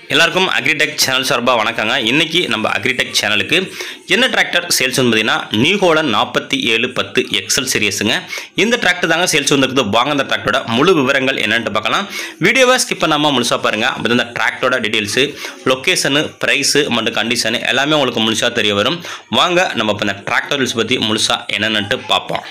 எல்லாருக்கும் agritech channel சார்பாக வணக்கங்க இன்னைக்கு நம்ம அக்ரிடெக் சேனலுக்கு என்ன டிராக்டர் சேல்ஸ் வந்து பார்த்தீங்கன்னா நியூஹோலன் நாற்பத்தி ஏழு பத்து எக்ஸல் சீரியஸுங்க இந்த டிராக்டர் தாங்க சேல்ஸ் வந்துருக்குது வாங்க அந்த டிராக்டரோட முழு விவரங்கள் என்னென்னு பார்க்கலாம் வீடியோவை ஸ்கிப் பண்ணாமல் முழுசாக பாருங்கள் அப்போ இந்த டிராக்டரோட டீட்டெயில்ஸு லொக்கேஷனு ப்ரைஸு மற்றும் கண்டிஷனு எல்லாமே உங்களுக்கு முழுசாக தெரிய வரும் வாங்க நம்ம இப்போ இந்த டிராக்டர் டீல்ஸ் பற்றி முழுசாக என்னென்னுட்டு பார்ப்போம்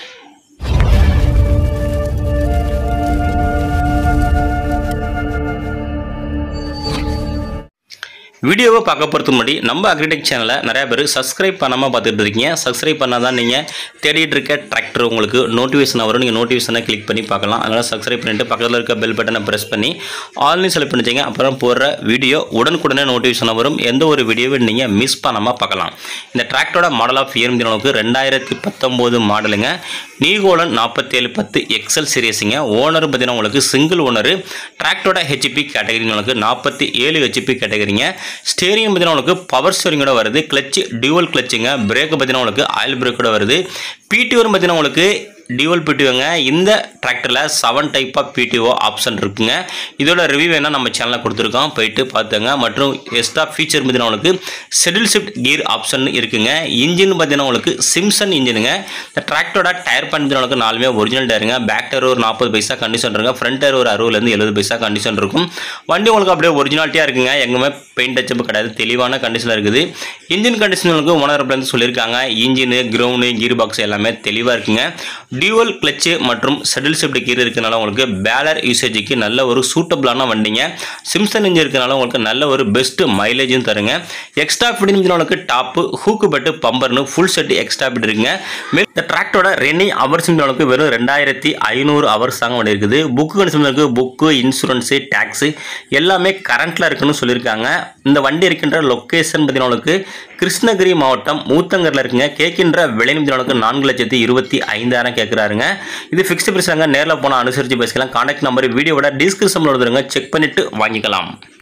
வீடியோவை பார்க்க போகிறதுக்கு முன்னாடி நம்ம அக்ரிடெக் சேனலை நிறைய பேர் சப்ஸ்கிரைப் பண்ணாமல் பார்த்துட்டு இருக்கீங்க சப்ஸ்கிரைப் பண்ணால் தான் நீங்கள் தேடிட்டு இருக்க டிராக்டர் உங்களுக்கு நோட்டிஃபிகேஷன் வரும் நீங்கள் நோட்டிஃபிகேஷனை கிளிக் பண்ணி பார்க்கலாம் அதனால் சப்ஸ்கிரைப் பண்ணிட்டு பக்கத்தில் இருக்க பெல் பட்டனை ப்ரெஸ் பண்ணி ஆன்லைன் செலக்ட் பண்ணிச்சிங்க அப்புறம் போடுற வீடியோ உடனுக்குடனே நோட்டிஃபிகேஷன் வரும் எந்த ஒரு வீடியோவும் நீங்கள் மிஸ் பண்ணாமல் பார்க்கலாம் இந்த டிராக்டரோட மாடல் ஆஃப் இயர் அளவுக்கு ரெண்டாயிரத்தி பத்தொம்போது மாடலுங்க நீகோலன் நாற்பத்தேழு பத்து எக்ஸல் சீரியஸுங்க ஓனர் பார்த்தீங்கன்னா உங்களுக்கு சிங்கிள் ஓனர் டிராக்டரோட ஹெச்பி கேட்டகரி உங்களுக்கு நாற்பத்தி ஏழு ஹெச்பி கேட்டகரிங்க ஸ்டேரிங் பார்த்தீங்கன்னா உங்களுக்கு பவர் ஸ்டேரிங்கோட வருது கிளச்சு டியூவல் கிளச்சுங்க பிரேக் பார்த்தீங்கன்னா உங்களுக்கு ஆயில் பிரேக்கோட வருது பிடிஓன்னு பார்த்தீங்கன்னா உங்களுக்கு டியூவல் பிடிஓங்க இந்த டிராக்டரில் seven type of PTO option இருக்குங்க இதோட ரிவ்யூ வேணால் நம்ம சேனலில் கொடுத்துருக்கோம் போயிட்டு பார்த்துங்க மற்றும் எக்ஸ்ட்ரா ஃபீச்சர் பார்த்தீங்கன்னா உங்களுக்கு ஷெடியூல் ஷிஃப்ட் கியர் ஆப்ஷன் இருக்குங்க இன்ஜின் பார்த்தீங்கன்னா உங்களுக்கு சிம்சன் இன்ஜினுங்க இந்த டிராக்டரோட டயர் பார்த்தீங்கன்னா உங்களுக்கு நாலுமே ஒரிஜினல் டயருங்க பேக் டயர் ஒரு நாற்பது பைசா கண்டிஷன் இருக்குங்க ஃப்ரண்ட் டயர் ஒரு அறுபதுலேருந்து எழுபது பைசா கண்டிஷன் இருக்கும் வண்டி உங்களுக்கு அப்படியே ஒரிஜினாலிட்டியாக இருக்குங்க எங்குமே பெயிண்ட் டச்சப் கிடையாது தெளிவான கண்டிஷனில் இருக்குது இன்ஜின் கண்டிஷனுக்கு ஓனர்லேருந்து சொல்லியிருக்காங்க இன்ஜினு கிரவுண்டு கீர் பாக்ஸ் எல்லாமே தெளிவாக இருக்குங்க டியூவல் கிளச்சு மற்றும் செடில் ஷிஃப்ட் கீர் இருக்கனால உங்களுக்கு பேலர் யூசேஜுக்கு நல்ல ஒரு சூட்டபிளான வண்டிங்க சிம்சன் இன்ஜின் இருக்கனால உங்களுக்கு நல்ல ஒரு பெஸ்ட் மைலேஜும் தருங்க எக்ஸ்ட்ரா ஃபிட்டிங் உங்களுக்கு டாப்பு ஹூக்கு பட்டு பம்பர்னு ஃபுல் செட் எக்ஸ்ட்ரா ஃபிட் இருக்குங்க மேல் இந்த டிராக்டரோட ரன்னிங் ஹவர்ஸ் அளவுக்கு வெறும் ரெண்டாயிரத்தி ஐநூறு ஹவர்ஸ் தாங்க வண்டி இருக்குது book condition book insurance tax எல்லாமே கரண்ட்டில் இருக்குன்னு சொல்லியிருக்காங்க இந்த வண்டி இருக்கின்ற லொக்கேஷன் பார்த்தீங்கன்னா உங்களுக்கு கிருஷ்ணகிரி மாவட்டம் மூத்தங்கரில் இருக்குங்க கேட்கின்ற விலை நிமிடம் நான்கு லட்சத்தி இருபத்தி ஐந்தாயிரம் கேட்குறாருங்க இது ஃபிக்ஸ்டு பிரைஸாங்க நேரில் போனால் அனுசரித்து பேசிக்கலாம் கான்டாக்ட் நம்பர் வீடியோவோட டிஸ்கிரிப்ஷனில் வருதுங்க செக் பண்ணிவிட்டு வாங்கிக்கலாம்